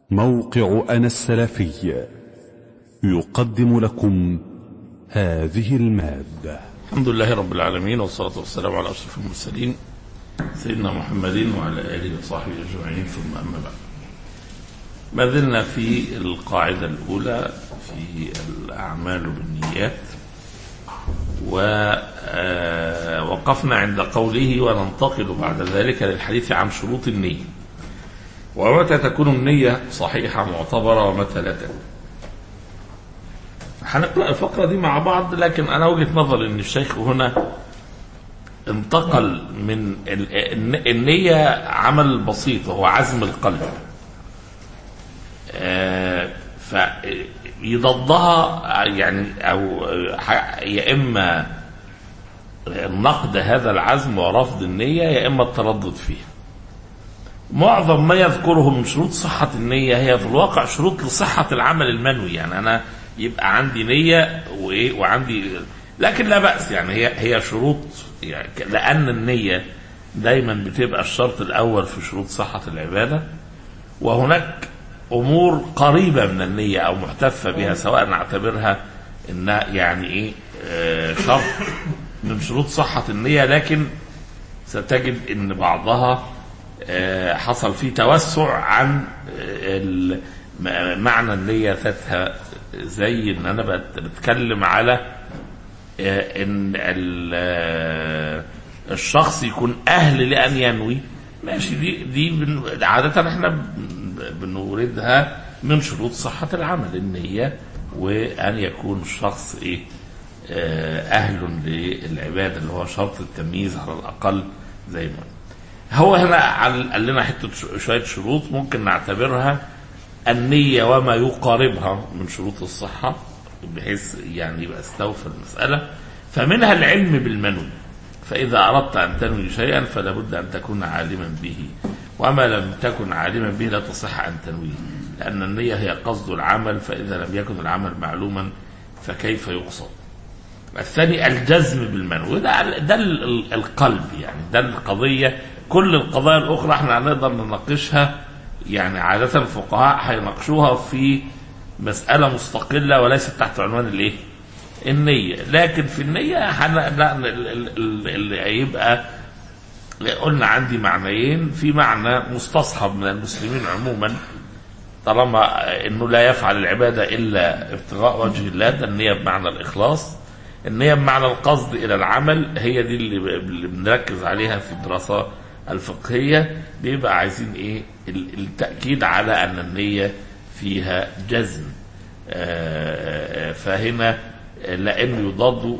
موقع أنا السلفي يقدم لكم هذه المادة الحمد لله رب العالمين والصلاة والسلام على أشرف المرسلين سيدنا محمد وعلى آله وصحبه أجمعين ثم أما بعد ما زلنا في القاعدة الأولى في الأعمال بالنيات ووقفنا عند قوله وننتقل بعد ذلك للحديث عن شروط النية ومتى تكون النية صحيحة معتبرة ومتى لا تكون هنقرأ الفقرة دي مع بعض لكن أنا وجهة نظري أن الشيخ هنا انتقل من النية عمل بسيط وهو عزم القلب فيضادها يعني أو يا إما نقد هذا العزم ورفض النية يا إما التردد فيها معظم ما يذكره من شروط صحة النية هي في الواقع شروط لصحة العمل المنوي يعني أنا يبقى عندي نية وإيه وعندي لكن لا بأس يعني هي هي شروط يعني لأن النية دايما بتبقى الشرط الأول في شروط صحة العبادة وهناك أمور قريبة من النية أو محتفة بها سواء نعتبرها إنها يعني إيه آه شرط من شروط صحة النية لكن ستجد إن بعضها آه حصل فيه توسع عن آه معنى النية ذاتها زي ان انا بتكلم على ان الشخص يكون اهل لان ينوي ماشي دي دي عاده احنا بنوردها من شروط صحه العمل النيه وان يكون الشخص ايه اهل للعباده اللي هو شرط التمييز على الاقل زي ما هو هنا قال لنا حته شويه شروط ممكن نعتبرها النية وما يقاربها من شروط الصحة بحيث يعني يبقى استوفى المسألة فمنها العلم بالمنوي فإذا أردت أن تنوي شيئا فلا بد أن تكون عالما به وما لم تكن عالما به لا تصح أن تنويه لأن النية هي قصد العمل فإذا لم يكن العمل معلوما فكيف يقصد الثاني الجزم بالمنوي ده, ده القلب يعني ده القضية كل القضايا الأخرى احنا هنقدر نناقشها يعني عادة الفقهاء هيناقشوها في مسألة مستقلة وليست تحت عنوان الايه؟ النية، لكن في النية اللي هيبقى قلنا عندي معنيين، في معنى مستصحب من المسلمين عموما طالما انه لا يفعل العبادة الا ابتغاء وجه الله، ده النية بمعنى الاخلاص. النية بمعنى القصد الى العمل هي دي اللي بنركز عليها في الدراسة الفقهية بيبقى عايزين ايه التأكيد على أن النية فيها جزم فهنا لأنه يضاد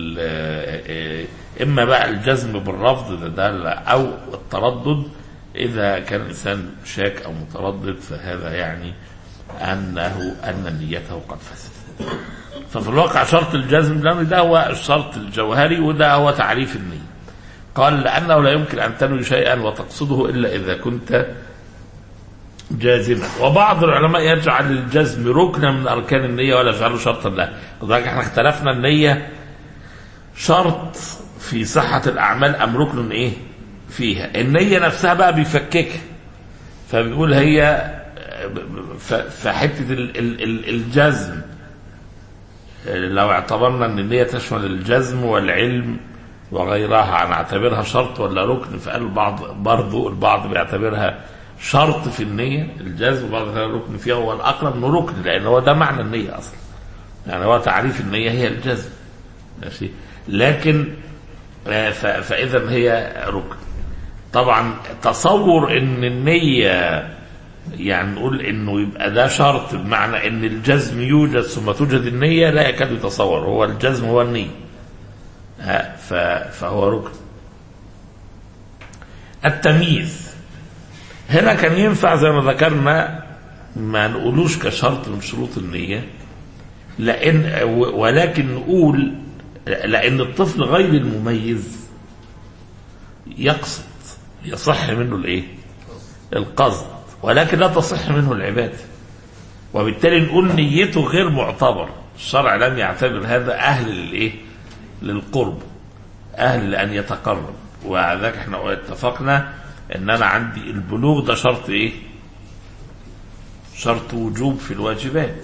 إما بقى الجزم بالرفض ده, ده أو التردد إذا كان الإنسان شاك أو متردد فهذا يعني أنه أن نيته قد فسدت ففي الواقع شرط الجزم ده هو الشرط الجوهري وده هو تعريف النية قال لأنه لا يمكن أن تنوي شيئا وتقصده إلا إذا كنت جازما وبعض العلماء يجعل الجزم ركنا من أركان النية ولا يجعله شرطا له لذلك احنا اختلفنا النية شرط في صحة الأعمال أم ركن إيه فيها النية نفسها بقى بيفككها فبيقول هي فحتة الجزم لو اعتبرنا ان النية تشمل الجزم والعلم وغيرها نعتبرها شرط ولا ركن فقال البعض برضه البعض بيعتبرها شرط في النية الجزم وبعض ركن فيها هو الأقرب انه ركن لأن هو ده معنى النية أصلا يعني هو تعريف النية هي الجزم ماشي لكن فإذا هي ركن طبعا تصور ان النية يعني نقول انه يبقى ده شرط بمعنى ان الجزم يوجد ثم توجد النية لا يكاد يتصور هو الجزم هو النية فهو ركن التمييز هنا كان ينفع زي ما ذكرنا ما نقولوش كشرط من شروط النية لأن ولكن نقول لأن الطفل غير المميز يقصد يصح منه الايه؟ القصد ولكن لا تصح منه العبادة وبالتالي نقول نيته غير معتبر الشرع لم يعتبر هذا أهل للإيه؟ للقرب أهل لأن يتقرب وذاك احنا اتفقنا ان انا عندي البلوغ ده شرط ايه شرط وجوب في الواجبات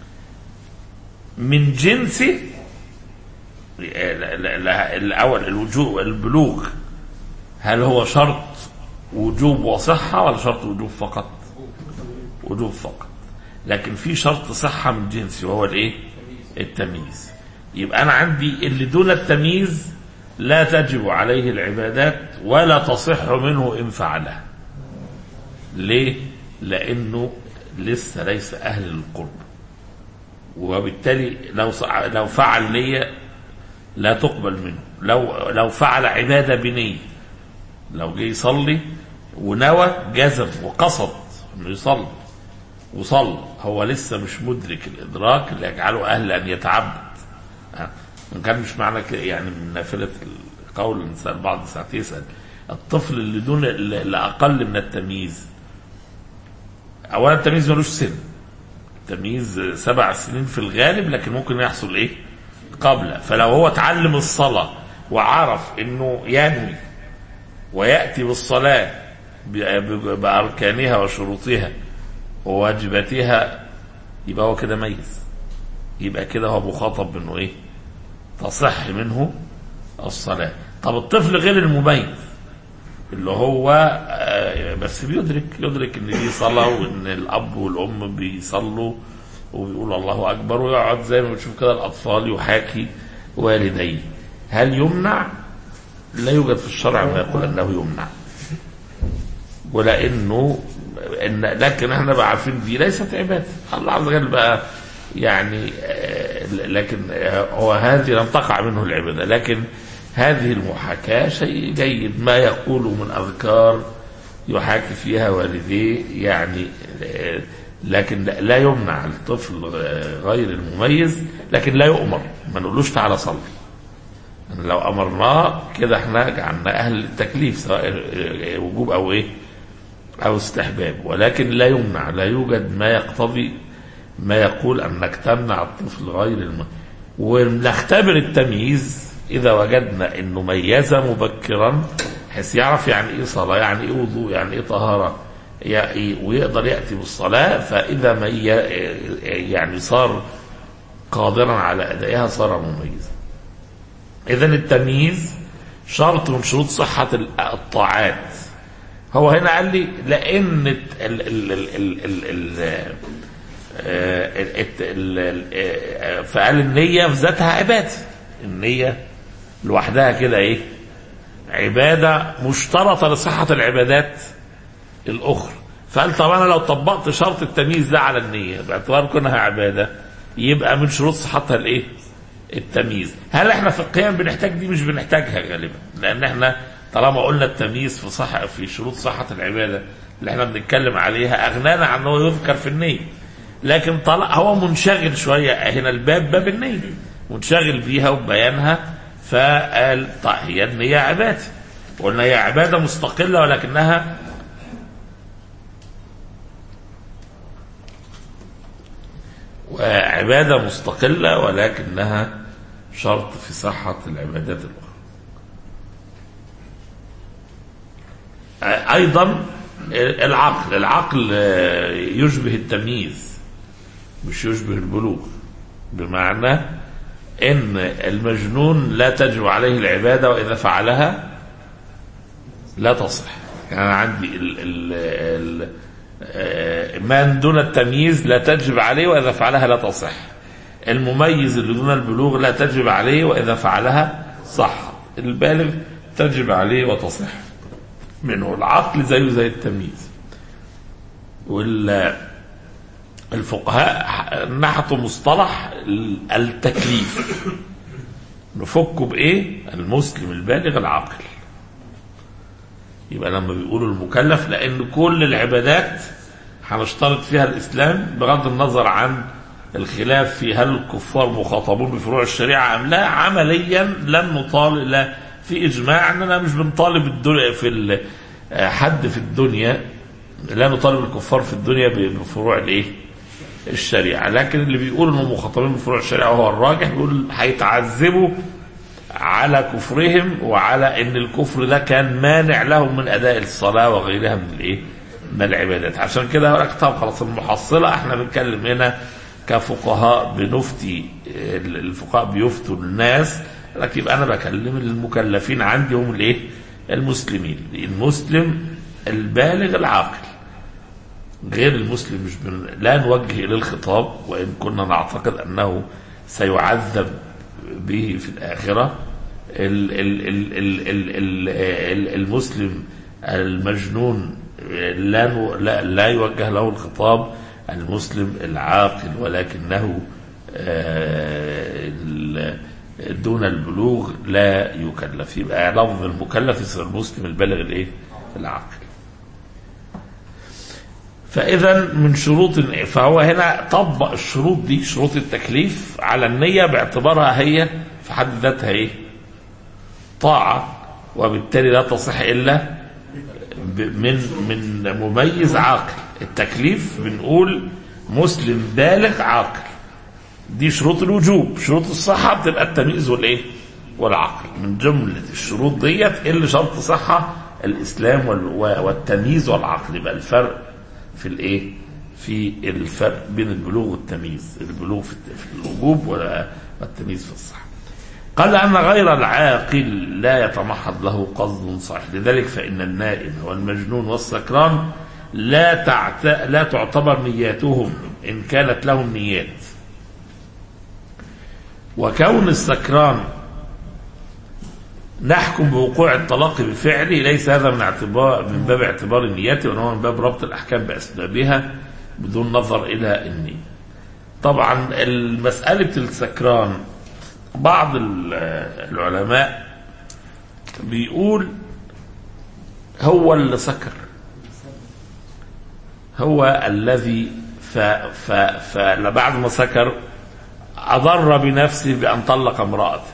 من جنسه لا- لا- لا- الأول الوجوب البلوغ هل هو شرط وجوب وصحة ولا شرط وجوب فقط وجوب فقط لكن في شرط صحة من جنسه وهو الايه التمييز يبقى أنا عندي اللي دون التمييز لا تجب عليه العبادات ولا تصح منه إن فعلها ليه لأنه لسه ليس أهل للقرب وبالتالي لو صع- لو فعل نية لا تقبل منه لو لو فعل عبادة بنية لو جه يصلي ونوى جزم وقصد انه يصلي وصلى هو لسه مش مدرك الادراك اللي يجعله اهل ان يتعبد ها؟ ان كان مش معنى كده يعني من نافله القول الانسان بعض ساعات يسال الطفل اللي دون اللي اقل من التمييز اولا التمييز ملوش سن التمييز سبع سنين في الغالب لكن ممكن يحصل ايه قبل فلو هو اتعلم الصلاه وعرف انه ينوي وياتي بالصلاه ب- ب- باركانها وشروطها وواجباتها يبقى هو كده ميز يبقى كده هو مخاطب بانه ايه تصح منه الصلاه طب الطفل غير المميز اللي هو آه، بس بيدرك يدرك ان دي صلاه وان الاب والام بيصلوا وبيقول الله اكبر ويقعد زي ما بنشوف كده الاطفال يحاكي والديه هل يمنع؟ لا يوجد في الشرع ما يقول انه يمنع ولانه إن لكن احنا بقى عارفين دي ليست عباده الله عز وجل بقى يعني آه، لكن آه، هو هذه لم تقع منه العباده لكن هذه المحاكاه شيء جيد ما يقول من اذكار يحاكي فيها والديه يعني آه، لكن لا- لا يمنع الطفل آه، غير المميز لكن لا يؤمر ما نقولوش تعالى صلي يعني لو امرناه كده احنا جعلنا اهل التكليف سواء آه، وجوب او ايه او استحباب ولكن لا يمنع لا يوجد ما يقتضي ما يقول انك تمنع الطفل غير الم... ونختبر التمييز اذا وجدنا انه ميز مبكرا بحيث يعرف يعني ايه صلاه يعني ايه وضوء يعني ايه طهاره يعني ويقدر ياتي بالصلاه فاذا مي... يعني صار قادرا على ادائها صار مميزا اذا التمييز شرط من شروط صحه الطاعات هو هنا قال لي لان ال ال ال ال ال ال آه، ال- الت- ال- ال- آه، فقال النية في ذاتها عبادة النية لوحدها كده ايه عبادة مشترطة لصحة العبادات الأخرى فقال طب أنا لو طبقت شرط التمييز ده على النية باعتبار كونها عبادة يبقى من شروط صحتها الايه؟ التمييز هل احنا في القيام بنحتاج دي مش بنحتاجها غالبا لان احنا طالما قلنا التمييز في صح في شروط صحة العبادة اللي احنا بنتكلم عليها اغنانا عن انه يذكر في النية لكن طلع هو منشغل شوية هنا الباب باب النية منشغل بيها وبيانها فقال طيب هي النية عبادة قلنا هي عبادة مستقلة ولكنها وعبادة مستقلة ولكنها شرط في صحة العبادات الأخرى أيضا العقل العقل يشبه التمييز مش يشبه البلوغ بمعنى ان المجنون لا تجب عليه العبادة وإذا فعلها لا تصح يعني أنا عندي ال ال ال آه، من دون التمييز لا تجب عليه وإذا فعلها لا تصح المميز اللي دون البلوغ لا تجب عليه وإذا فعلها صح البالغ تجب عليه وتصح منه العقل زيه زي التمييز والفقهاء نحتوا مصطلح التكليف نفكه بإيه المسلم البالغ العاقل يبقى لما بيقولوا المكلف لأن كل العبادات هنشترط فيها الإسلام بغض النظر عن الخلاف في هل الكفار مخاطبون بفروع الشريعة أم لا عمليا لن نطالب لا في إجماع أننا مش بنطالب الدنيا في ال- حد في الدنيا لا نطالب الكفار في الدنيا بفروع الايه؟ الشريعة لكن اللي بيقول انهم مخاطبين بفروع الشريعة وهو الراجح بيقول هيتعذبوا على كفرهم وعلى ان الكفر ده كان مانع لهم من اداء الصلاة وغيرها من الايه؟ من العبادات عشان كده هقول لك طب خلاص المحصله احنا بنتكلم هنا كفقهاء بنفتي الفقهاء بيفتوا الناس لكن يبقى انا بكلم المكلفين عندي هم الايه؟ المسلمين المسلم البالغ العاقل غير المسلم مش بن... لا نوجه اليه الخطاب وان كنا نعتقد انه سيعذب به في الاخره ال... ال... ال... ال... ال... ال... ال... المسلم المجنون لا ن... لا لا يوجه له الخطاب المسلم العاقل ولكنه آه، ال- دون البلوغ لا يكلف يبقى لفظ المكلف يصير المسلم البالغ الايه؟ العاقل. فاذا من شروط فهو هنا طبق الشروط دي شروط التكليف على النيه باعتبارها هي في حد ذاتها ايه؟ طاعه وبالتالي لا تصح الا ب- من من مميز عاقل التكليف بنقول مسلم بالغ عاقل دي شروط الوجوب شروط الصحة بتبقى التمييز والايه والعقل من جملة الشروط ديت اللي شرط صحة الإسلام وال- والتمييز والعقل يبقى الفرق في الايه في الفرق بين البلوغ والتمييز البلوغ في الت- في الوجوب ولا- والتمييز في الصحة قال أن غير العاقل لا يتمحض له قصد صحيح لذلك فإن النائم والمجنون والسكران لا تعت... لا تعتبر نياتهم إن كانت لهم نيات وكون السكران نحكم بوقوع الطلاق بفعله ليس هذا من اعتبار من باب اعتبار النيات وانما من باب ربط الاحكام باسبابها بدون نظر الى النيه. طبعا المساله السكران بعض ال- العلماء بيقول هو اللي سكر هو الذي ف ف فبعد ما سكر أضر بنفسه بأن طلق امرأته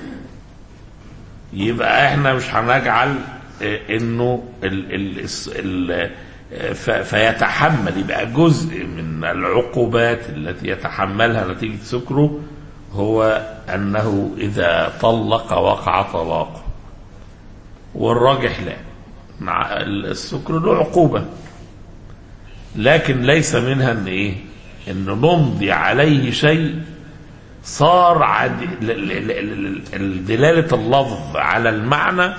يبقى احنا مش هنجعل اه، انه ال ال الس- ال اه، ف- فيتحمل يبقى جزء من العقوبات التي يتحملها نتيجة سكره هو انه اذا طلق وقع طلاقه والراجح لا مع ال- السكر له عقوبة لكن ليس منها ان ايه ان نمضي عليه شيء صار عد... ل- ل- ل- ل- دلالة اللفظ على المعنى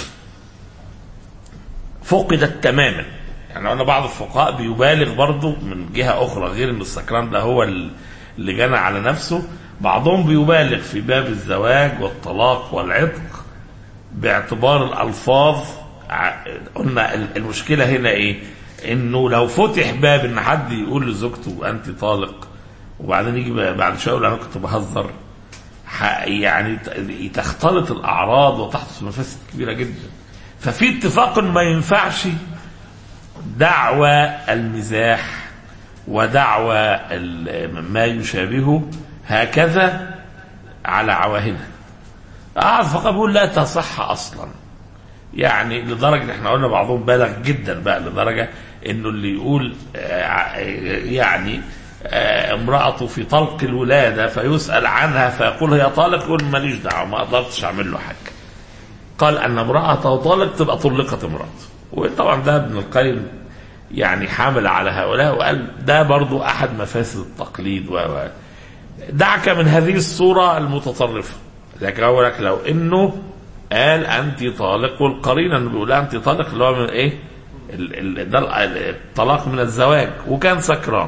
فقدت تماما يعني أنا بعض الفقهاء بيبالغ برضه من جهة أخرى غير أن السكران ده هو ال- اللي جنى على نفسه بعضهم بيبالغ في باب الزواج والطلاق والعتق باعتبار الألفاظ ع- قلنا ال- المشكلة هنا إيه إنه لو فتح باب إن حد يقول لزوجته أنت طالق وبعدين يجي بعد شويه يقول انا كنت بهزر ح- يعني ت- تختلط الاعراض وتحدث مفاسد كبيره جدا ففي اتفاق ما ينفعش دعوى المزاح ودعوى ال- ما يشابهه هكذا على عواهنها أعرف فقط بيقول لا تصح أصلا يعني لدرجة إن احنا قلنا بعضهم بالغ جدا بقى لدرجة انه اللي يقول آه، يعني آه، امرأته في طلق الولادة فيسأل عنها فيقول هي طالق يقول ماليش دعوة ما قدرتش اعمل له حاجة قال ان امرأته طالق تبقى طلقت امرأته وطبعا ده ابن القيم يعني حامل على هؤلاء وقال ده برضو احد مفاسد التقليد و و- دعك من هذه الصورة المتطرفة لكن أقول لك لو انه قال انت طالق والقرينه انه بيقول انت طالق اللي هو من ايه؟ ال- ال- ده ال- الطلاق من الزواج وكان سكران.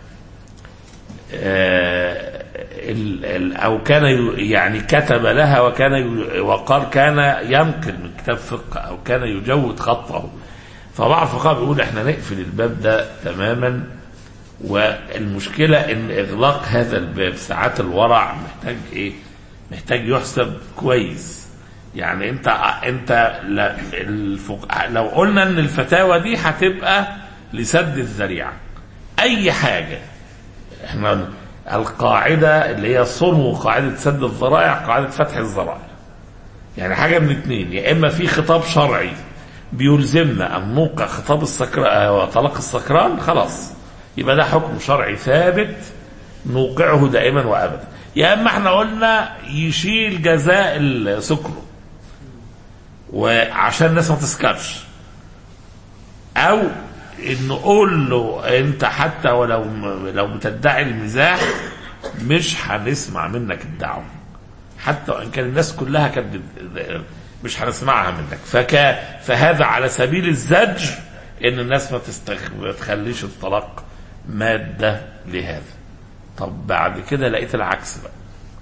آه، ال- ال- او كان ي- يعني كتب لها وكان ي- وقال كان ينقل من كتاب فقه او كان يجود خطه فبعض الفقهاء بيقول احنا نقفل الباب ده تماما والمشكله ان اغلاق هذا الباب ساعات الورع محتاج ايه؟ محتاج يحسب كويس يعني انت انت لا- الفق... لو قلنا ان الفتاوى دي هتبقى لسد الذريعه اي حاجه احنا قلنا القاعده اللي هي صنو قاعده سد الذرائع قاعده فتح الذرائع يعني حاجه من اتنين يا اما في خطاب شرعي بيلزمنا ان نوقع خطاب السكران طلاق السكران خلاص يبقى ده حكم شرعي ثابت نوقعه دائما وابدا يا اما احنا قلنا يشيل جزاء سكره وعشان الناس ما تسكرش او انه قول له انت حتى ولو لو بتدعي المزاح مش هنسمع منك الدعوه حتى وان كان الناس كلها كانت بت- مش هنسمعها منك فك فهذا على سبيل الزجر ان الناس ما, تستخ... ما تخليش الطلاق ماده لهذا طب بعد كده لقيت العكس بقى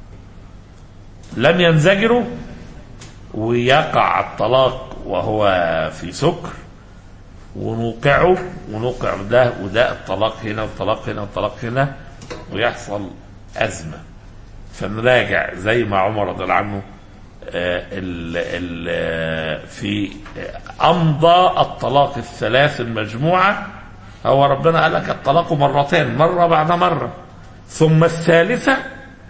لم ينزجروا ويقع الطلاق وهو في سكر ونوقعه ونوقع ده وده الطلاق هنا والطلاق هنا والطلاق هنا ويحصل أزمة فنراجع زي ما عمر رضي الله عنه آه، ال ال آه، في آه، أمضى الطلاق الثلاث المجموعة هو ربنا قال لك الطلاق مرتين مرة بعد مرة ثم الثالثة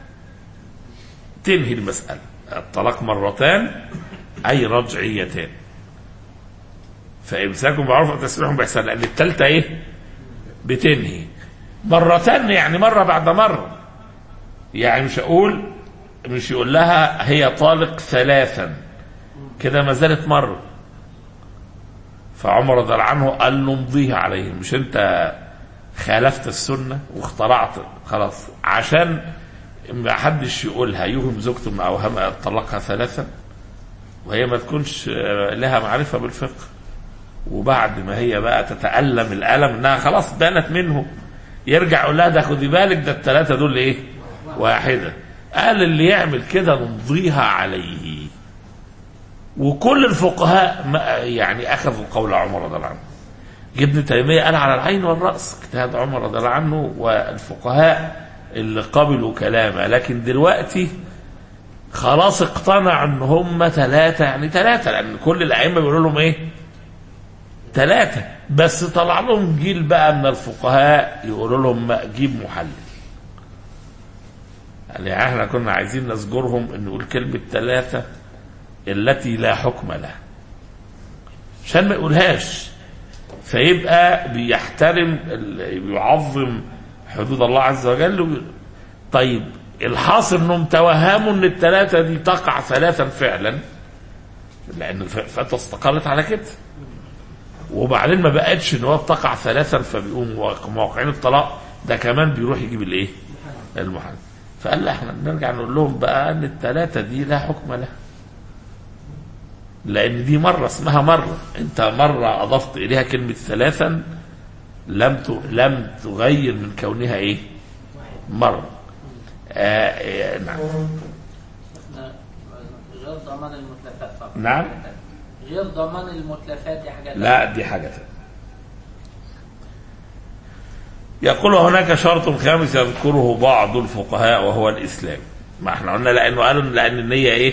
تنهي المسألة الطلاق مرتان أي رجعيتان فإمساكم بمعروف وتسريحهم بإحسان لأن الثالثة إيه؟ بتنهي مرتان يعني مرة بعد مرة يعني مش هقول مش يقول لها هي طالق ثلاثا كده ما زالت مرة فعمر رضي الله عنه قال له امضيها عليهم مش انت خالفت السنة واخترعت خلاص عشان ما حدش يقولها يوهم زوجته من اوهام طلقها ثلاثا وهي ما تكونش آه، لها معرفة بالفقه وبعد ما هي بقى تتألم الألم انها خلاص بانت منه يرجع يقول لها ده خدي بالك ده الثلاثة دول ايه؟ واحدة قال اللي يعمل كده نمضيها عليه وكل الفقهاء ما- يعني اخذوا قول عمر رضي الله عنه ابن تيمية قال على العين والرأس اجتهاد عمر رضي الله عنه والفقهاء اللي قبلوا كلامه لكن دلوقتي خلاص اقتنع ان هم ثلاثة يعني ثلاثة لان كل الائمة بيقولوا لهم ايه ثلاثة بس طلع لهم جيل بقى من الفقهاء يقولوا لهم ما جيب محلل يعني احنا كنا عايزين نذكرهم ان نقول كلمة ثلاثة التي لا حكم لها عشان ما يقولهاش فيبقى بيحترم ال- بيعظم حدود الله عز وجل وي- طيب الحاصل انهم توهموا ان الثلاثة دي تقع ثلاثا فعلا لان الف- الفتوى استقرت على كده وبعدين ما بقتش ان هو تقع ثلاثا فبيقوم موقعين الطلاق ده كمان بيروح يجيب الايه؟ المحرم فقال لا احنا نرجع نقول لهم بقى ان الثلاثه دي لا حكم لها لان دي مره اسمها مره انت مره اضفت اليها كلمه ثلاثا لم ت- لم تغير من كونها ايه؟ مره آه آه نعم غير ضمان المتلفات فقط نعم. غير ضمان المتلفات دي حاجه لا دي حاجة ثانية يقول هناك شرط خامس يذكره بعض الفقهاء وهو الإسلام ما احنا قلنا لأنه قالوا لأن النية إيه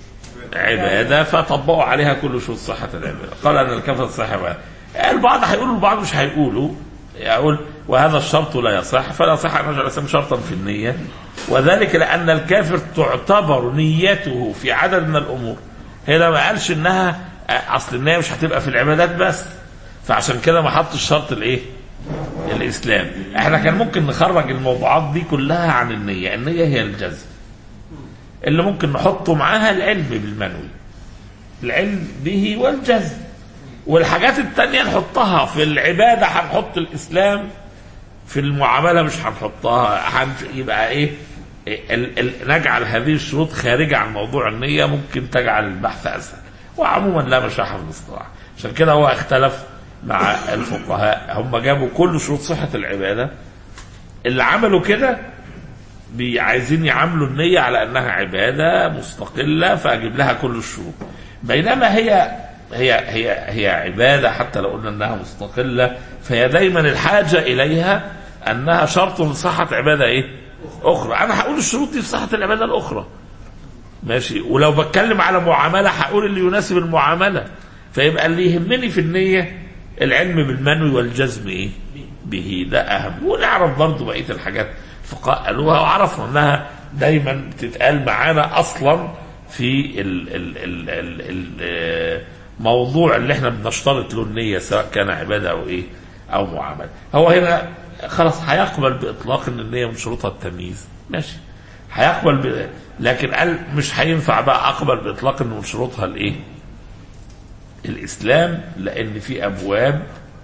عبادة فطبقوا عليها كل شروط صحة العبادة قال أن الكفر صحيح عبادة البعض هيقولوا البعض مش هيقولوا يقول وهذا الشرط لا يصح فلا يصح أن نجعل الإسلام شرطا في النية وذلك لأن الكافر تعتبر نيته في عدد من الأمور هنا ما قالش إنها أصل النية مش هتبقى في العبادات بس فعشان كده ما حطش الشرط الإيه؟ الإسلام احنا كان ممكن نخرج الموضوعات دي كلها عن النية النية هي الجزم اللي ممكن نحطه معاها العلم بالمنوي العلم به والجزم والحاجات التانية نحطها في العبادة هنحط الإسلام في المعاملة مش هنحطها هن- يبقى إيه ال ال نجعل هذه الشروط خارجة عن موضوع النية ممكن تجعل البحث أسهل وعموما لا مشاحة في الاصطلاح عشان كده هو اختلف مع الفقهاء هم جابوا كل شروط صحة العبادة اللي عملوا كده بي- عايزين يعاملوا النية على أنها عبادة مستقلة فأجيب لها كل الشروط بينما هي هي هي هي عبادة حتى لو قلنا أنها مستقلة فهي دايما الحاجة إليها أنها شرط لصحة عبادة إيه؟ أخرى أنا هقول الشروط دي في صحة العبادة الأخرى ماشي ولو بتكلم على معاملة هقول اللي يناسب المعاملة فيبقى اللي يهمني في النية العلم بالمنوي والجزم إيه؟ به ده أهم ونعرف برضو بقية الحاجات الفقهاء قالوها وعرفنا أنها دايما بتتقال معانا أصلا في ال ال ال ال ال موضوع اللي احنا بنشترط له النية سواء كان عبادة أو إيه أو معاملة هو هنا خلاص هيقبل بإطلاق أن النية من شروطها التمييز ماشي هيقبل ب... لكن قال مش هينفع بقى أقبل بإطلاق أنه من شروطها الإيه الإسلام لأن في أبواب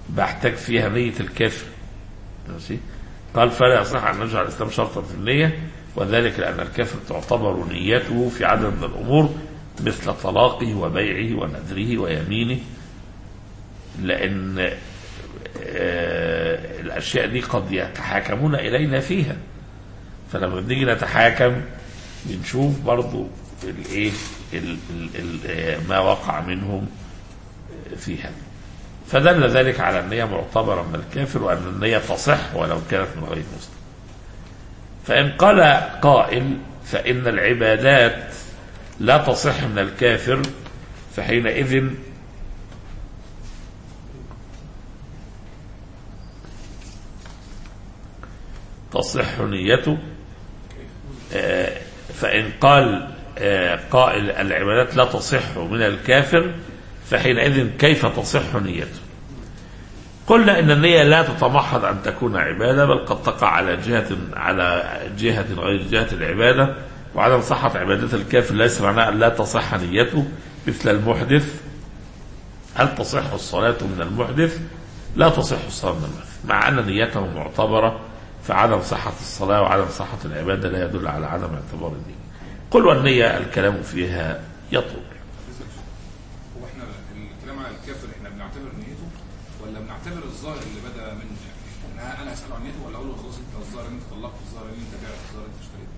بحتاج فيها نية الكافر ماشي قال فلا يصح أن نجعل الإسلام شرطا في النية وذلك لأن الكافر تعتبر نيته في عدد من الأمور مثل طلاقه وبيعه ونذره ويمينه لأن آه، الأشياء دي قد يتحاكمون إلينا فيها فلما بنيجي نتحاكم بنشوف برضو الايه ال- ال- ال- آه، ما وقع منهم فيها فدل ذلك على النية معتبرة من الكافر وأن النية تصح ولو كانت من غير مسلم فإن قال قائل فإن العبادات لا تصح من الكافر فحينئذ تصح نيته آه، فإن قال آه، قائل العبادات لا تصح من الكافر فحينئذ كيف تصح نيته قلنا ان النية لا تتمحض ان تكون عبادة بل قد تقع على جهة على جهة غير جهة العبادة وعدم صحة عبادة الكافر ليس معناه ان لا تصح نيته مثل المحدث هل تصح الصلاة من المحدث؟ لا تصح الصلاة من المحدث مع ان نيته معتبرة فعدم صحة الصلاة وعدم صحة العبادة لا يدل على عدم اعتبار النية قل والنية الكلام فيها يطول هو احنا الكلام على الكافر احنا بنعتبر نيته ولا بنعتبر الظاهر اللي بدا من يعني انا انا اساله عن نيته ولا اقول له خلاص انت الظاهر ان انت طلقت الظاهر ان انت بعت الظاهر ان انت اشتريت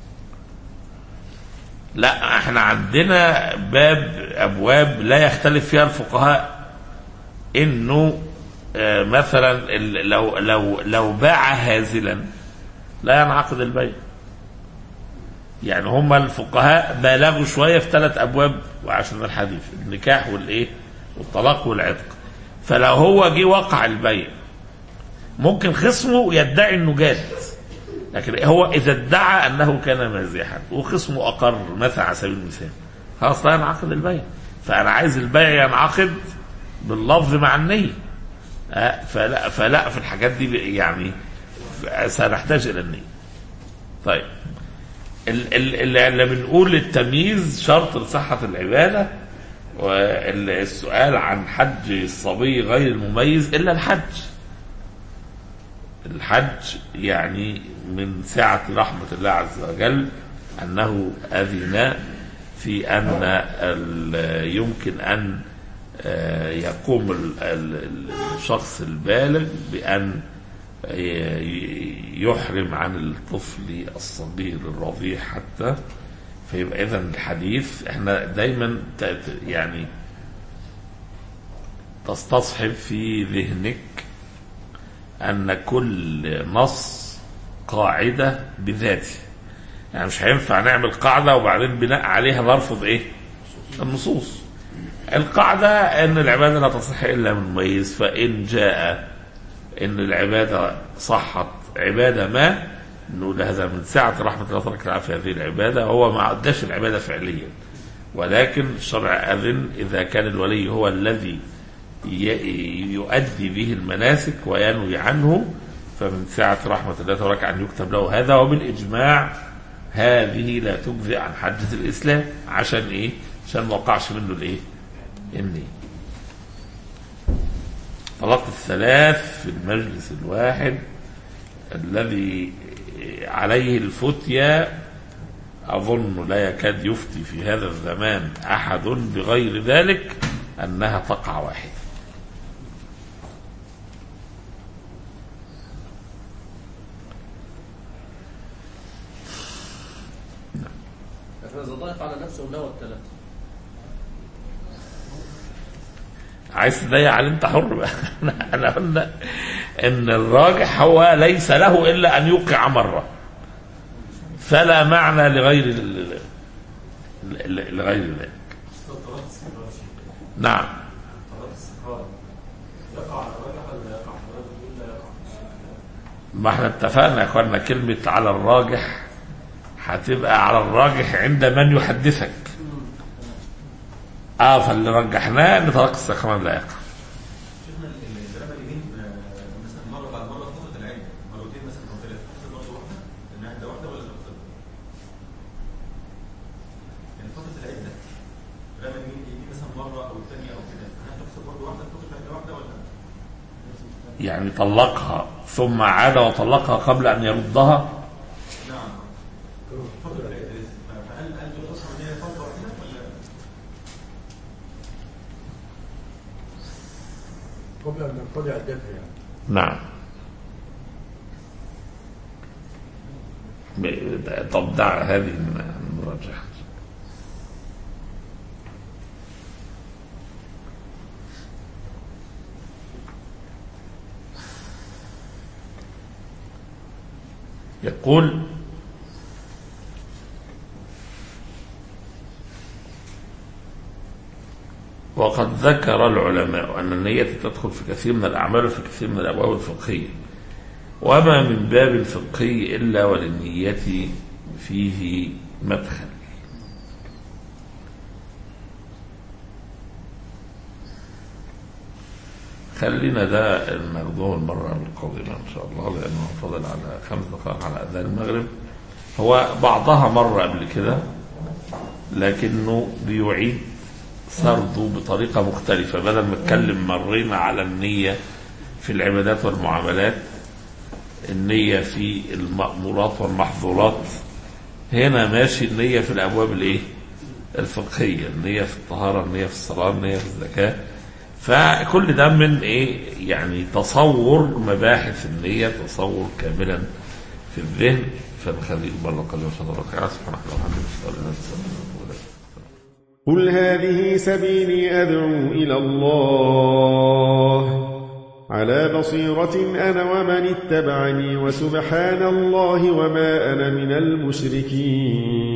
لا احنا عندنا باب ابواب لا يختلف فيها الفقهاء انه آه، مثلا ال- لو لو لو باع هازلا لا ينعقد البيع يعني هم الفقهاء بالغوا شويه في ثلاث ابواب وعشان الحديث النكاح والايه والطلاق والعتق فلو هو جه وقع البيع ممكن خصمه يدعي انه جاد لكن هو اذا ادعى انه كان مازحا وخصمه اقر مثلا على سبيل المثال خلاص لا ينعقد البيع فانا عايز البيع ينعقد باللفظ مع النيه آه، فلا فلا في الحاجات دي يعني سنحتاج الى النيه طيب ال- ال- اللي اللي بنقول التمييز شرط لصحة العبادة والسؤال عن حج الصبي غير المميز إلا الحج الحج يعني من سعة رحمة الله عز وجل أنه أذن في أن ال- يمكن أن آه، يقوم ال- ال- الشخص البالغ بأن ي- يحرم عن الطفل الصغير الرضيع حتى فيبقى إذا الحديث احنا دايما ت- ت- يعني تستصحب في ذهنك أن كل نص قاعدة بذاته يعني مش هينفع نعمل قاعدة وبعدين بناء عليها نرفض إيه النصوص القاعدة أن العبادة لا تصح إلا من مميز فإن جاء أن العبادة صحت عبادة ما نقول هذا من سعة رحمة الله تبارك وتعالى في هذه العبادة هو ما عداش العبادة فعليا ولكن الشرع أذن إذا كان الولي هو الذي ي- يؤدي به المناسك وينوي عنه فمن سعة رحمة الله تبارك أن يكتب له هذا وبالإجماع هذه لا تجزئ عن حجة الإسلام عشان إيه؟ عشان ما وقعش منه الإيه؟ النية طلاق الثلاث في المجلس الواحد الذي عليه الفتية أظن لا يكاد يفتي في هذا الزمان أحد بغير ذلك أنها تقع واحدة احنا إذا ضايق على نفسه ونوى الثلاثة عايز تضيق على انت حر بقى احنا قلنا ان الراجح هو ليس له الا ان يوقع مره فلا معنى لغير ال- ل- لغير ذلك نعم ما احنا اتفقنا يا اخوانا كلمة على الراجح هتبقى على الراجح عند من يحدثك اه فاللي رجحناه ان طلاق السكران لا يقع شفنا الكلام اليمين مثلا مره بعد مره فتره العين مرتين مثلا او ثلاثه فتره مره واحده انها عده واحده ولا فتره يعني فتره العين ده رمى اليمين اليمين مثلا مره او الثانيه او كده هل تحسب برضه واحده فتره عده واحده ولا يعني طلقها ثم عاد وطلقها قبل أن يردها نعم فترة العدة لسه فهل هل دول اصلا ان هي فترة واحدة ولا قبل أن ينقضي عدتها يعني نعم ب- طب دع هذه المراجعة يقول وقد ذكر العلماء أن النية تدخل في كثير من الأعمال وفي كثير من الأبواب الفقهية وما من باب فقهي إلا وللنية فيه مدخل خلينا ده الموضوع المرة القادمة إن شاء الله لأنه فضل على خمس دقائق على أذان المغرب هو بعضها مرة قبل كده لكنه بيعيد سرده بطريقة مختلفة بدل ما اتكلم مرينا على النية في العبادات والمعاملات النية في المأمورات والمحظورات هنا ماشي النية في الأبواب الإيه؟ الفقهية النية في الطهارة النية في الصلاة النية في الزكاة فكل ده من إيه يعني تصور مباحث النية تصور كاملا في الذهن فنخليه مرة قليلة وصلى الله عليه وسلم سبحانك اللهم وبحمدك أشهد أن لا إله إلا أنت قل هذه سبيلي أدعو إلى الله على بصيرة أنا ومن اتبعني وسبحان الله وما أنا من المشركين